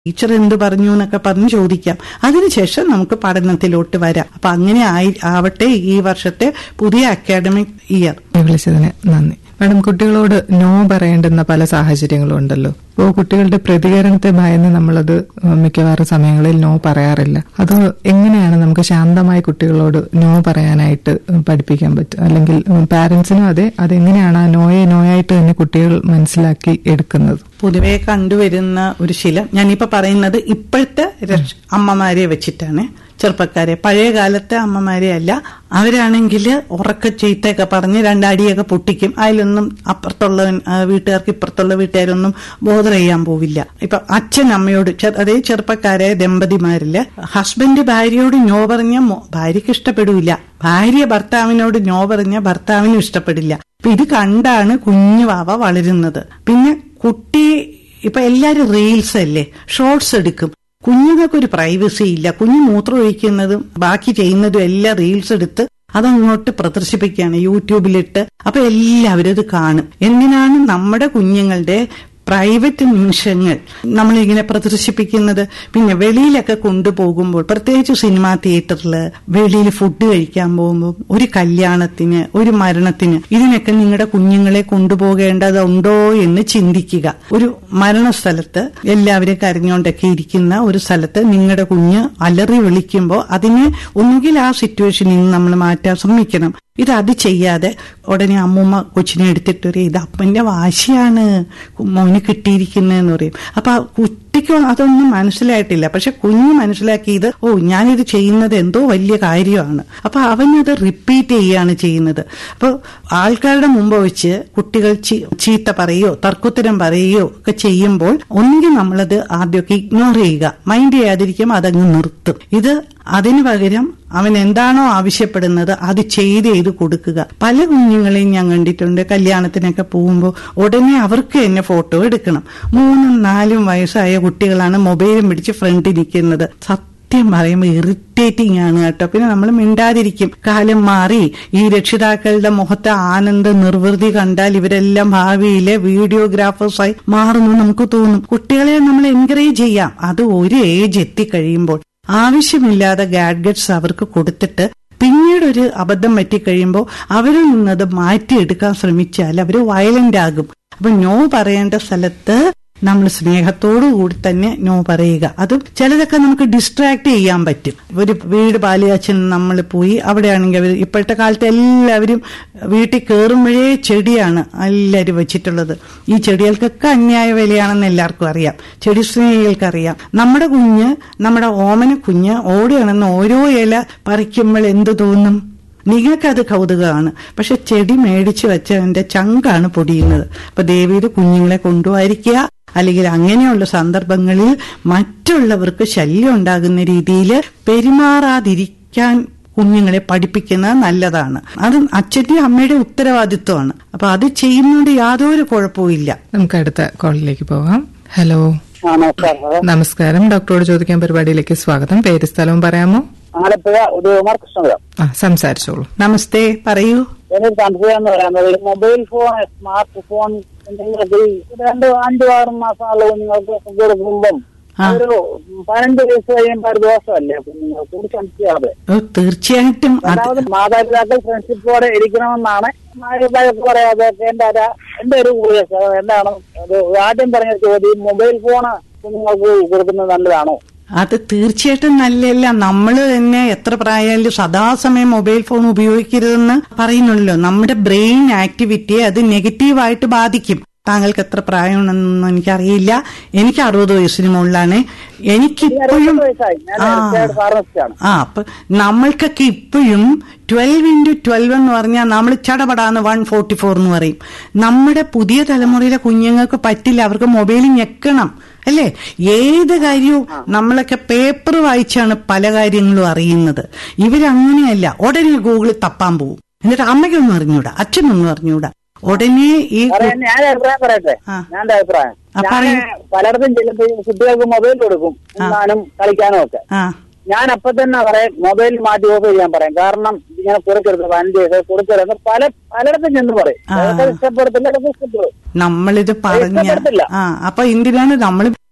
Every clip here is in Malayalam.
ടീച്ചർ എന്ത് പറഞ്ഞു എന്നൊക്കെ പറഞ്ഞ് ചോദിക്കാം അതിനുശേഷം നമുക്ക് പഠനത്തിലോട്ട് വരാം അപ്പൊ അങ്ങനെ ആയി ആവട്ടെ ഈ വർഷത്തെ പുതിയ അക്കാഡമിക് ഇയർ വിളിച്ചതിന് നന്ദി മാഡം കുട്ടികളോട് നോ പറയേണ്ടുന്ന പല സാഹചര്യങ്ങളും ഉണ്ടല്ലോ അപ്പോൾ കുട്ടികളുടെ പ്രതികരണത്തെ ഭയന്ന് നമ്മളത് മിക്കവാറും സമയങ്ങളിൽ നോ പറയാറില്ല അത് എങ്ങനെയാണ് നമുക്ക് ശാന്തമായി കുട്ടികളോട് നോ പറയാനായിട്ട് പഠിപ്പിക്കാൻ പറ്റും അല്ലെങ്കിൽ പാരന്റ്സിനും അതെ അതെങ്ങനെയാണ് ആ നോയെ നോയായിട്ട് തന്നെ കുട്ടികൾ മനസ്സിലാക്കി എടുക്കുന്നത് പൊതുവെ കണ്ടുവരുന്ന ഒരു ശീലം ഞാനിപ്പോ പറയുന്നത് ഇപ്പോഴത്തെ രക്ഷ- അമ്മമാരെ വെച്ചിട്ടാണ് ചെറുപ്പക്കാരെ പഴയ കാലത്തെ അമ്മമാരെ അല്ല അവരാണെങ്കിൽ ഉറക്ക ചീത്തയൊക്കെ പറഞ്ഞ് രണ്ടടിയൊക്കെ പൊട്ടിക്കും അതിലൊന്നും അപ്പുറത്തുള്ള ആ, വീട്ടുകാർക്ക് ഇപ്പുറത്തുള്ള വീട്ടുകാരൊന്നും ബോധർ ചെയ്യാൻ പോവില്ല ഇപ്പൊ അച്ഛൻ അമ്മയോട് ചെ- അതേ ചെറുപ്പക്കാരെ ദമ്പതിമാരില് ഹസ്ബൻഡ് ഭാര്യയോട് നോ പറഞ്ഞ മോ- ഭാര്യയ്ക്ക് ഇഷ്ടപ്പെടില്ല ഭാര്യ ഭർത്താവിനോട് നോ പറഞ്ഞ ഭർത്താവിനും ഇഷ്ടപ്പെടില്ല അപ്പൊ ഇത് കണ്ടാണ് കുഞ്ഞു വാവ വളരുന്നത് പിന്നെ കുട്ടി ഇപ്പൊ എല്ലാരും റീൽസ് അല്ലേ ഷോർട്സ് എടുക്കും കുഞ്ഞുങ്ങൾക്ക് ഒരു പ്രൈവസി ഇല്ല കുഞ്ഞു മൂത്രം ഒഴിക്കുന്നതും ബാക്കി ചെയ്യുന്നതും എല്ലാം റീൽസ് എടുത്ത് അതങ്ങോട്ട് പ്രദർശിപ്പിക്കുകയാണ് യൂട്യൂബിലിട്ട് അപ്പൊ എല്ലാവരും ഇത് കാണും എന്തിനാണ് നമ്മുടെ കുഞ്ഞുങ്ങളുടെ പ്രൈവറ്റ് നിമിഷങ്ങൾ നമ്മളിങ്ങനെ പ്രദർശിപ്പിക്കുന്നത് പിന്നെ വെളിയിലൊക്കെ കൊണ്ടുപോകുമ്പോൾ പ്രത്യേകിച്ച് സിനിമാ തിയേറ്ററിൽ വെളിയിൽ ഫുഡ് കഴിക്കാൻ പോകുമ്പോൾ ഒരു കല്യാണത്തിന് ഒരു മരണത്തിന് ഇതിനൊക്കെ നിങ്ങളുടെ കുഞ്ഞുങ്ങളെ കൊണ്ടുപോകേണ്ടതുണ്ടോ എന്ന് ചിന്തിക്കുക ഒരു മരണസ്ഥലത്ത് എല്ലാവരും കരഞ്ഞുകൊണ്ടൊക്കെ ഇരിക്കുന്ന ഒരു സ്ഥലത്ത് നിങ്ങളുടെ കുഞ്ഞ് അലറി വിളിക്കുമ്പോൾ അതിനെ ഒന്നുകിൽ ആ സിറ്റുവേഷനിൽ നിന്ന് നമ്മൾ മാറ്റാൻ ശ്രമിക്കണം ഇത് അത് ചെയ്യാതെ ഉടനെ അമ്മൂമ്മ കൊച്ചിനെ എടുത്തിട്ട് പറയും ഇത് അപ്പന്റെ വാശിയാണ് മോന് കിട്ടിയിരിക്കുന്നതെന്ന് പറയും അപ്പൊ ആ കുട്ടിക്ക് അതൊന്നും മനസ്സിലായിട്ടില്ല പക്ഷെ കുഞ്ഞ് മനസ്സിലാക്കിയത് ഓ ഞാനിത് ചെയ്യുന്നത് എന്തോ വലിയ കാര്യമാണ് അപ്പൊ അവനത് റിപ്പീറ്റ് ചെയ്യാണ് ചെയ്യുന്നത് അപ്പോൾ ആൾക്കാരുടെ മുമ്പ് വെച്ച് കുട്ടികൾ ചീ- ചീത്ത പറയുകയോ തർക്കുത്തരം പറയുകയോ ഒക്കെ ചെയ്യുമ്പോൾ ഒന്നുകിൽ നമ്മളത് ആദ്യമൊക്കെ ഇഗ്നോർ ചെയ്യുക മൈൻഡ് ചെയ്യാതിരിക്കുമ്പോൾ അതങ്ങ് നിർത്തും ഇത് അതിനു പകരം അവൻ എന്താണോ ആവശ്യപ്പെടുന്നത് അത് ചെയ്ത് ചെയ്ത് കൊടുക്കുക പല കുഞ്ഞുങ്ങളെയും ഞാൻ കണ്ടിട്ടുണ്ട് കല്യാണത്തിനൊക്കെ പോകുമ്പോൾ ഉടനെ അവർക്ക് തന്നെ ഫോട്ടോ എടുക്കണം മൂന്നും നാലും വയസ്സായ കുട്ടികളാണ് മൊബൈലും പിടിച്ച് ഫ്രണ്ടിൽ നിൽക്കുന്നത് സത്യം പറയുമ്പോൾ ഇറിറ്റേറ്റിംഗ് ആണ് കേട്ടോ പിന്നെ നമ്മൾ മിണ്ടാതിരിക്കും കാലം മാറി ഈ രക്ഷിതാക്കളുടെ മുഖത്തെ ആനന്ദ നിർവൃതി കണ്ടാൽ ഇവരെല്ലാം ഭാവിയിലെ വീഡിയോഗ്രാഫേഴ്സായി മാറുന്നു നമുക്ക് തോന്നും കുട്ടികളെ നമ്മൾ എൻകറേജ് ചെയ്യാം അത് ഒരു ഏജ് എത്തിക്കഴിയുമ്പോൾ ആവശ്യമില്ലാതെ ഗാഡ്ഗറ്റ്സ് അവർക്ക് കൊടുത്തിട്ട് പിന്നീട് ഒരു അബദ്ധം പറ്റിക്കഴിയുമ്പോൾ അവരിൽ നിന്നത് മാറ്റിയെടുക്കാൻ ശ്രമിച്ചാൽ അവർ വയലന്റ് ആകും അപ്പൊ നോ പറയേണ്ട സ്ഥലത്ത് നമ്മൾ സ്നേഹത്തോടു കൂടി തന്നെ നോ പറയുക അതും ചിലതൊക്കെ നമുക്ക് ഡിസ്ട്രാക്ട് ചെയ്യാൻ പറ്റും ഒരു വീട് പാലിയാച്ചൻ നമ്മൾ പോയി അവിടെയാണെങ്കിൽ അവർ ഇപ്പോഴത്തെ കാലത്ത് എല്ലാവരും വീട്ടിൽ കയറുമ്പോഴേ ചെടിയാണ് എല്ലാവരും വെച്ചിട്ടുള്ളത് ഈ ചെടികൾക്കൊക്കെ അന്യായ വിലയാണെന്ന് എല്ലാവർക്കും അറിയാം ചെടി സ്നേഹികൾക്കറിയാം നമ്മുടെ കുഞ്ഞ് നമ്മുടെ ഓമന കുഞ്ഞ് ഓടുകയാണെന്ന് ഓരോ ഇല പറിക്കുമ്പോൾ എന്ത് തോന്നും നിങ്ങൾക്കത് കൗതുകമാണ് പക്ഷെ ചെടി മേടിച്ചു വെച്ചതിന്റെ ചങ്കാണ് പൊടിയുന്നത് അപ്പൊ ദേവിയുടെ കുഞ്ഞുങ്ങളെ കൊണ്ടുപോയിരിക്കുക അല്ലെങ്കിൽ അങ്ങനെയുള്ള സന്ദർഭങ്ങളിൽ മറ്റുള്ളവർക്ക് ശല്യം ഉണ്ടാകുന്ന രീതിയിൽ പെരുമാറാതിരിക്കാൻ കുഞ്ഞുങ്ങളെ പഠിപ്പിക്കുന്നത് നല്ലതാണ് അത് അച്ഛന്റെ അമ്മയുടെ ഉത്തരവാദിത്വമാണ് അപ്പൊ അത് ചെയ്യുന്നതുകൊണ്ട് യാതൊരു കുഴപ്പവും ഇല്ല നമുക്ക് അടുത്ത കോളിലേക്ക് പോകാം ഹലോ ആ നമസ്കാരം നമസ്കാരം ഡോക്ടറോട് ചോദിക്കാൻ പരിപാടിയിലേക്ക് സ്വാഗതം പേര് സ്ഥലവും പറയാമോ ആലപ്പുഴ ഉദയകുമാർ കൃഷ്ണപുരം ആ സംസാരിച്ചോളൂ നമസ്തേ പറയൂ എന്നൊരു സംശയം എന്ന് പറയുന്നത് ഈ മൊബൈൽ ഫോൺ സ്മാർട്ട് ഫോൺ എന്തെങ്കിലുമൊക്കെ ഈ രണ്ട് അഞ്ചു ആറ് മാസമുള്ള കുഞ്ഞുങ്ങൾക്ക് കൊടുക്കുമ്പം ആ. ഒരു പതിനഞ്ച് വയസ്സ് കഴിയുമ്പോൾ ഒരു ദോഷമല്ലേ കുഞ്ഞുങ്ങൾക്ക് ഒരു സംശയമാതെ ഓ, തീർച്ചയായിട്ടും അത് രണ്ടാമത് മാതാപിതാക്കൾ ഫ്രണ്ട്ഷിപ്പോടെ ഇരിക്കണമെന്നാണ് മാതാപിതാക്കൾ പറയാതെ എന്റെ ഒരു- എന്റെ ഒരു ഉപദേശം എന്താണ് ഒരു ആദ്യം പറഞ്ഞ ചോദ്യം മൊബൈൽ ഫോൺ കുഞ്ഞുങ്ങൾക്ക് കൊടുക്കുന്നത് നല്ലതാണോ അത് തീർച്ചയായിട്ടും നല്ലതല്ല നമ്മൾ തന്നെ എത്ര പ്രായമായാലും സദാസമയം മൊബൈൽ ഫോൺ ഉപയോഗിക്കരുതെന്ന് പറയുന്നുള്ളൂ നമ്മുടെ ബ്രെയിൻ ആക്ടിവിറ്റിയെ അത് നെഗറ്റീവായിട്ട് ബാധിക്കും താങ്കൾക്ക് എത്ര പ്രായമുണ്ടെന്നൊന്നും എനിക്കറിയില്ല എനിക്ക് അറുപത് വയസ്സിന് മുകളിലാണ് എനിക്കിപ്പോഴും അറുപത് വയസ്സായി ഞാൻ ആ. റിട്ടയർഡ് ഫാർമസിസ്റ്റാണ് ആ അപ്പൊ നമ്മൾക്കൊക്കെ ഇപ്പോഴും ട്വൽവ് ഇൻറ്റു ട്വൽവ് എന്ന് പറഞ്ഞാൽ നമ്മൾ ചടപടാന്ന് വൺ ഫോർട്ടി ഫോർ എന്ന് പറയും നമ്മുടെ പുതിയ തലമുറയിലെ കുഞ്ഞുങ്ങൾക്ക് പറ്റില്ല അവർക്ക് മൊബൈൽ ഞെക്കണം അല്ലേ ഏത് കാര്യവും നമ്മളൊക്കെ പേപ്പർ വായിച്ചാണ് പല കാര്യങ്ങളും അറിയുന്നത് ഇവരങ്ങനെയല്ല ഉടനെ ഗൂഗിളിൽ തപ്പാൻ പോകും എന്നിട്ട് അമ്മയ്ക്കൊന്നും അറിഞ്ഞൂടാ അച്ഛനൊന്നും അറിഞ്ഞൂടാ ഉടനെ ഈ സാറേ, ഞാൻ ഒരു അഭിപ്രായം പറയട്ടെ ആ. ഞാൻ എന്റെ അഭിപ്രായം ആ, ഞാൻ പറയൂ. പലയിടത്തും ചെല്ലുമ്പോൾ ഈ കുട്ടികൾക്ക് മൊബൈൽ കൊടുക്കും ഉണ്ണാനും കളിക്കാനും ഒക്കെ ആ ഞാൻ അപ്പൊ തന്നെ പറയും മൊബൈൽ മാറ്റി ഓഫ് ചെയ്യാൻ പറയും കാരണം ഇങ്ങനെ കൊടുക്കരുത് പതിനഞ്ച് വയസ്സ് കൊടുക്കരുത് പല പലയിടത്തും ചെന്ന് പറയും ആ. അതൊക്കെ ഇഷ്ടപ്പെടത്തില്ല അതൊക്കെ ഇഷ്ടപ്പെടും നമ്മളിത് പറഞ്ഞ ഇഷ്ടപ്പെടത്തില്ല. ആ അപ്പൊ എന്തിനാണ് നമ്മൾ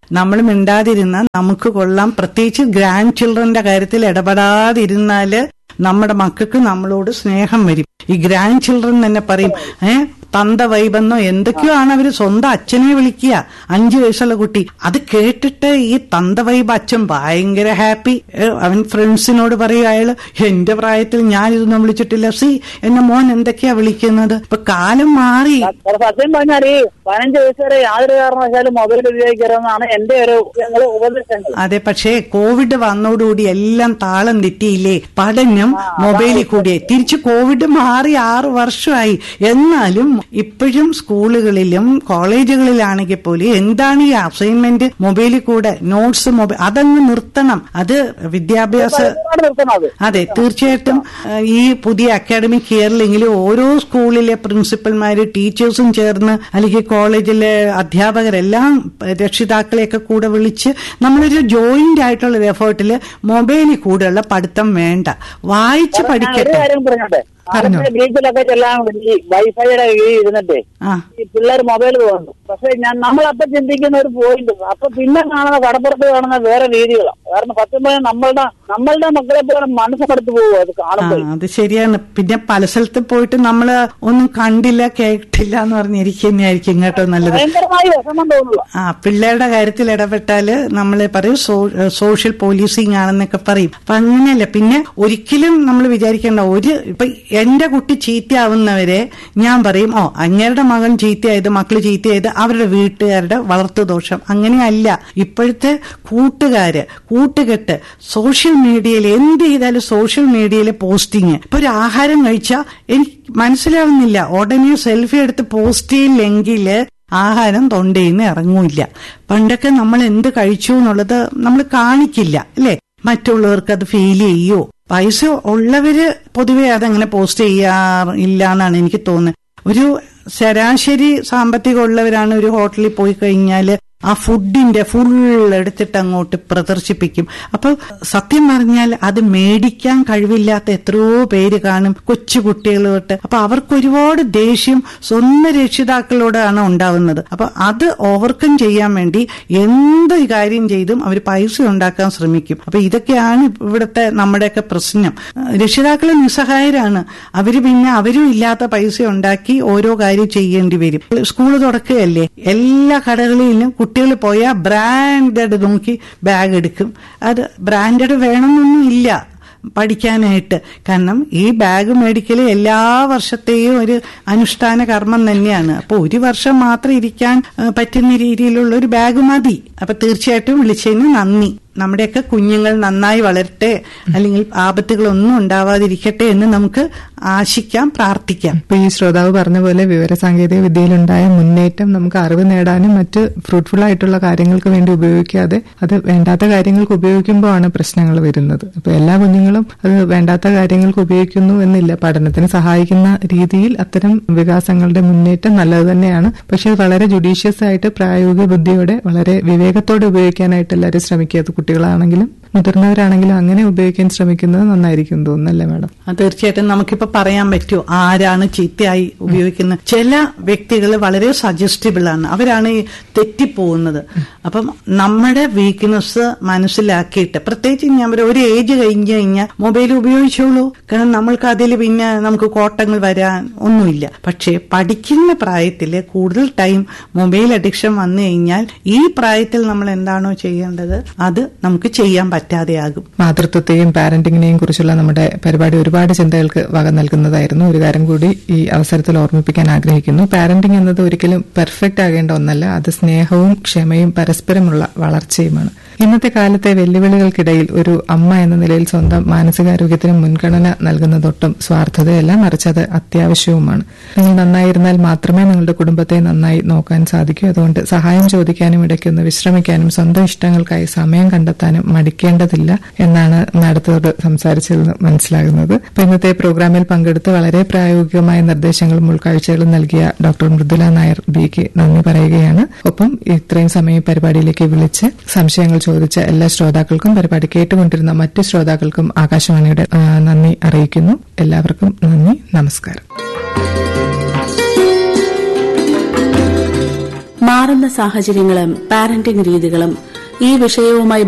നമ്മൾ മിണ്ടാതിരുന്നാൽ നമുക്ക് കൊള്ളാം പ്രത്യേകിച്ച് ഗ്രാൻഡ് ചിൽഡ്രന്റെ കാര്യത്തിൽ ഇടപെടാതിരുന്നാല് നമ്മുടെ മക്കൾക്ക് നമ്മളോട് സ്നേഹം വരും ഈ ഗ്രാൻഡ് ചിൽഡ്രൻ തന്നെ പറയും ഏ തന്ത വൈബെന്നോ എന്തൊക്കെയോ ആണ് അവര് സ്വന്തം അച്ഛനെ വിളിക്കുക അഞ്ചു വയസ്സുള്ള കുട്ടി അത് കേട്ടിട്ട് ഈ തന്ത വൈബ് അച്ഛൻ ഭയങ്കര ഹാപ്പി അവൻ ഫ്രണ്ട്സിനോട് പറയും അയാള് എന്റെ പ്രായത്തിൽ ഞാൻ ഇതൊന്നും വിളിച്ചിട്ടില്ല സി എന്റെ മോൻ എന്തൊക്കെയാ വിളിക്കുന്നത് ഇപ്പൊ കാലം മാറി സാർ, സത്യം പറഞ്ഞാൽ ഈ പതിനഞ്ച് വയസ്സ് വരെ യാതൊരു കാരണവശാലും മൊബൈൽ ഉപയോഗിക്കരുതെന്നാണ് എന്റെ ഒരു ഞങ്ങൾ ഉപദേശങ്ങൾ അതെ പക്ഷേ കോവിഡ് വന്നോടുകൂടി എല്ലാം താളം തെറ്റിയില്ലേ പഠനം മൊബൈലിൽ കൂടിയായി തിരിച്ച് കോവിഡ് മാറി ആറു വർഷമായി എന്നാലും ഇപ്പോഴും സ്കൂളുകളിലും കോളേജുകളിലാണെങ്കിൽ പോലും എന്താണ് ഈ അസൈൻമെന്റ് മൊബൈലിൽ കൂടെ നോട്ട്സ് മൊബൈൽ അതങ്ങ് നിർത്തണം അത് വിദ്യാഭ്യാസ ഒരുപാട് നിർത്തണം അത് അതെ തീർച്ചയായിട്ടും ഏഹ്, ഈ പുതിയ അക്കാഡമിക് ഇയറിലെങ്കിലും ഓരോ സ്കൂളിലെ പ്രിൻസിപ്പൽമാര് ടീച്ചേഴ്സും ചേർന്ന് അല്ലെങ്കിൽ കോളേജിലെ അധ്യാപകരെല്ലാം ഏഹ്, രക്ഷിതാക്കളെയൊക്കെ കൂടെ വിളിച്ച് നമ്മളൊരു ജോയിന്റ് ആയിട്ടുള്ള ഒരു എഫേർട്ടിൽ മൊബൈലിൽ കൂടെയുള്ള പഠിത്തം വേണ്ട വായിച്ച് ഞാൻ ഒരു പഠിക്കട്ടെ കാര്യം പറഞ്ഞോട്ടെ പറഞ്ഞോ. ആദ്യത്തെ ബീച്ചിലൊക്കെ ചെല്ലാൻ ഈ വൈഫൈയുടെ കീഴിൽ ഇരുന്നിട്ടേ ആ ഈ പിള്ളേർ മൊബൈൽ തോന്നും പക്ഷെ ഞാൻ നമ്മളപ്പം ചിന്തിക്കുന്ന ഒരു പോയിന്റ് അപ്പൊ പിന്നെ കാണുന്ന കടപ്പുറത്ത് കാണുന്ന വേറെ രീതികളാണ് കാരണം സത്യം പറഞ്ഞാൽ നമ്മളുടെ നമ്മളുടെ മക്കളെ പോലെ മനസ്സെടുത്ത് പോകും അത് ആ കാണുമ്പോൾ അത് ശരിയാണ് പിന്നെ പല സ്ഥലത്ത് പോയിട്ട് നമ്മള് ഒന്നും കണ്ടില്ല കേട്ടില്ല എന്ന് പറഞ്ഞിരിക്കുന്നതായിരിക്കും കേട്ടോ നല്ലത് ഭയങ്കരമായി വിഷമം തോന്നുക ആ പിള്ളേരുടെ കാര്യത്തിൽ ഇടപെട്ടാല് നമ്മളെ പറയും സോ- സോഷ്യൽ പോലീസിങ് ആണെന്നൊക്കെ പറയും അപ്പൊ അങ്ങനെയല്ല പിന്നെ ഒരിക്കലും നമ്മൾ വിചാരിക്കേണ്ട ഒരു ഇപ്പൊ എന്റെ കുട്ടി ചീത്തയാവുന്നവരെ ഞാൻ പറയും ഓ അങ്ങേരുടെ മകൻ ചീത്തയായത് മക്കള് ചീത്തയായത് അവരുടെ വീട്ടുകാരുടെ വളർത്തു ദോഷം അങ്ങനെയല്ല ഇപ്പോഴത്തെ കൂട്ടുകാര് കൂട്ടുകെട്ട് സോഷ്യൽ മീഡിയയിൽ എന്ത് ചെയ്താലും സോഷ്യൽ മീഡിയയിലെ പോസ്റ്റിങ് ഇപ്പൊ ഒരു ആഹാരം കഴിച്ചാൽ എനിക്ക് മനസ്സിലാവുന്നില്ല ഉടനെ സെൽഫി എടുത്ത് പോസ്റ്റ് ചെയ്യില്ലെങ്കിൽ ആഹാരം തൊണ്ടയിൽ നിന്ന് ഇറങ്ങൂല്ല പണ്ടൊക്കെ നമ്മൾ എന്ത് കഴിച്ചു എന്നുള്ളത് നമ്മൾ കാണിക്കില്ല അല്ലെ മറ്റുള്ളവർക്ക് അത് ഫീൽ ചെയ്യോ പൈസ ഉള്ളവര് പൊതുവെ അതങ്ങനെ പോസ്റ്റ് ചെയ്യാറില്ല എന്നാണ് എനിക്ക് തോന്നുന്നത് ഒരു ശരാശരി സാമ്പത്തികം ഉള്ളവരാണ് ഒരു ഹോട്ടലിൽ പോയി കഴിഞ്ഞാൽ ആ ഫുഡിന്റെ ഫുൾ എടുത്തിട്ട് അങ്ങോട്ട് പ്രദർശിപ്പിക്കും അപ്പൊ സത്യം പറഞ്ഞാൽ അത് മേടിക്കാൻ കഴിവില്ലാത്ത എത്രയോ പേര് കാണും കൊച്ചു കുട്ടികൾ തൊട്ട് അപ്പൊ അവർക്ക് ഒരുപാട് ദേഷ്യം സ്വന്തം രക്ഷിതാക്കളോടാണ് ഉണ്ടാവുന്നത് അപ്പൊ അത് ഓവർകം ചെയ്യാൻ വേണ്ടി എന്ത് കാര്യം ചെയ്തും അവർ പൈസ ഉണ്ടാക്കാൻ ശ്രമിക്കും അപ്പൊ ഇതൊക്കെയാണ് ഇവിടുത്തെ നമ്മുടെയൊക്കെ പ്രശ്നം രക്ഷിതാക്കൾ നിസ്സഹായരാണ് അവര് പിന്നെ അവരും ഇല്ലാത്ത പൈസ ഉണ്ടാക്കി ഓരോ കാര്യം ചെയ്യേണ്ടി വരും സ്കൂൾ തുറക്കുകയല്ലേ എല്ലാ കടകളിലും കുട്ടികൾ പോയാൽ ബ്രാൻഡഡ് നോക്കി ബാഗ് എടുക്കും അത് ബ്രാൻഡഡ് വേണമെന്നൊന്നും ഇല്ല പഠിക്കാനായിട്ട് കാരണം ഈ ബാഗ് മേടിക്കൽ എല്ലാ വർഷത്തെയും ഒരു അനുഷ്ഠാന കർമ്മം തന്നെയാണ് അപ്പൊ ഒരു വർഷം മാത്രം ഇരിക്കാൻ ആ, പറ്റുന്ന രീതിയിലുള്ള ഒരു ബാഗ് മതി അപ്പൊ തീർച്ചയായിട്ടും വിളിച്ചതിന് നന്ദി നമ്മുടെയൊക്കെ കുഞ്ഞുങ്ങൾ നന്നായി വളരട്ടെ അല്ലെങ്കിൽ ആപത്തുകളൊന്നും ഉണ്ടാവാതിരിക്കട്ടെ എന്ന് നമുക്ക് ആശിക്കാം പ്രാർത്ഥിക്കാം ഇപ്പൊ ഈ ശ്രോതാവ് പറഞ്ഞ പോലെ വിവരസാങ്കേതിക വിദ്യയിലുണ്ടായ മുന്നേറ്റം നമുക്ക് അറിവ് നേടാനും മറ്റ് ഫ്രൂട്ട്ഫുൾ ആയിട്ടുള്ള കാര്യങ്ങൾക്ക് വേണ്ടി ഉപയോഗിക്കാതെ അത് വേണ്ടാത്ത കാര്യങ്ങൾക്ക് ഉപയോഗിക്കുമ്പോഴാണ് പ്രശ്നങ്ങൾ വരുന്നത് അപ്പൊ എല്ലാ കുഞ്ഞുങ്ങളും അത് വേണ്ടാത്ത കാര്യങ്ങൾക്ക് ഉപയോഗിക്കുന്നു എന്നില്ല പഠനത്തിന് സഹായിക്കുന്ന രീതിയിൽ അത്തരം വികാസങ്ങളുടെ മുന്നേറ്റം നല്ലത് തന്നെയാണ് പക്ഷെ അത് വളരെ ജുഡീഷ്യസ് ആയിട്ട് പ്രായോഗിക ബുദ്ധിയോടെ വളരെ വിവേകത്തോടെ ഉപയോഗിക്കാനായിട്ട് എല്ലാവരും ശ്രമിക്കുക അത് കുട്ടികളാണെങ്കിലും മുതിർന്നവരാണെങ്കിലും അങ്ങനെ ഉപയോഗിക്കാൻ ശ്രമിക്കുന്നത് നന്നായിരിക്കും തോന്നുന്നല്ലേ മാഡം അത് തീർച്ചയായിട്ടും നമുക്കിപ്പോ പറയാൻ പറ്റുമോ ആരാണ് ചീത്തയായി ഉപയോഗിക്കുന്നത് ചില വ്യക്തികൾ വളരെ സജസ്റ്റബിൾ ആണ് അവരാണ് ഈ തെറ്റിപ്പോകുന്നത് അപ്പം നമ്മുടെ വീക്ക്നെസ് മനസ്സിലാക്കിയിട്ട് പ്രത്യേകിച്ച് ഞാൻ പറയാം ഒരു ഏജ് കഴിഞ്ഞു കഴിഞ്ഞാൽ മൊബൈൽ ഉപയോഗിച്ചോളൂ കാരണം നമ്മൾക്ക് അതിൽ പിന്നെ നമുക്ക് കോട്ടങ്ങൾ വരാൻ ഒന്നുമില്ല പക്ഷേ പഠിക്കുന്ന പ്രായത്തിൽ കൂടുതൽ ടൈം മൊബൈൽ അഡിക്ഷൻ വന്നു കഴിഞ്ഞാൽ ഈ പ്രായത്തിൽ നമ്മൾ എന്താണോ ചെയ്യേണ്ടത് അത് നമുക്ക് ചെയ്യാൻ പറ്റാതെയാകും മാതൃത്വത്തെയും പാരന്റിങ്ങിനെയും കുറിച്ചുള്ള നമ്മുടെ പരിപാടി ഒരുപാട് ചിന്തകൾക്ക് വക നൽകുന്നതായിരുന്നു ഒരു കാര്യം കൂടി ഈ അവസരത്തിൽ ഓർമ്മിപ്പിക്കാൻ ആഗ്രഹിക്കുന്നു പാരന്റിംഗ് എന്നത് ഒരിക്കലും പെർഫെക്റ്റ് ആകേണ്ട ഒന്നല്ല അത് സ്നേഹവും ക്ഷമയും പരസ്പരമുള്ള വളർച്ചയുമാണ് ഇന്നത്തെ കാലത്തെ വെല്ലുവിളികൾക്കിടയിൽ ഒരു അമ്മ എന്ന നിലയിൽ സ്വന്തം മാനസികാരോഗ്യത്തിന് മുൻഗണന നൽകുന്നതൊട്ടും സ്വാർത്ഥതയല്ല മറിച്ച് അത് അത്യാവശ്യവുമാണ് നിങ്ങൾ നന്നായിരുന്നാൽ മാത്രമേ നിങ്ങളുടെ കുടുംബത്തെ നന്നായി നോക്കാൻ സാധിക്കൂ അതുകൊണ്ട് സഹായം ചോദിക്കാനും ഇടയ്ക്കൊന്ന് വിശ്രമിക്കാനും സ്വന്തം ഇഷ്ടങ്ങൾക്കായി സമയം കണ്ടെത്താനും മടിക്കേണ്ടതില്ല എന്നാണ് മാഡത്തോട് സംസാരിച്ചതിൽ നിന്ന് മനസ്സിലാകുന്നത് അപ്പൊ ഇന്നത്തെ പ്രോഗ്രാമിൽ പങ്കെടുത്ത് വളരെ പ്രായോഗികമായ നിർദ്ദേശങ്ങളും ഉൾക്കാഴ്ചകളും നൽകിയ ഡോക്ടർ മൃദുല നായർ ബിക്ക് നന്ദി പറയുകയാണ് ഒപ്പം ഇത്രയും സമയം ഈ പരിപാടിയിലേക്ക് വിളിച്ച് സംശയങ്ങൾ ചോദിച്ച എല്ലാ ശ്രോതാക്കൾക്കും പരിപാടി കേട്ടുകൊണ്ടിരുന്ന മറ്റ് ശ്രോതാക്കൾക്കും ആകാശവാണിയുടെ ആ, നന്ദി അറിയിക്കുന്നു എല്ലാവർക്കും നന്ദി നമസ്കാരം മാറുന്ന സാഹചര്യങ്ങളും പാരന്റിംഗ് രീതികളും ഈ വിഷയവുമായി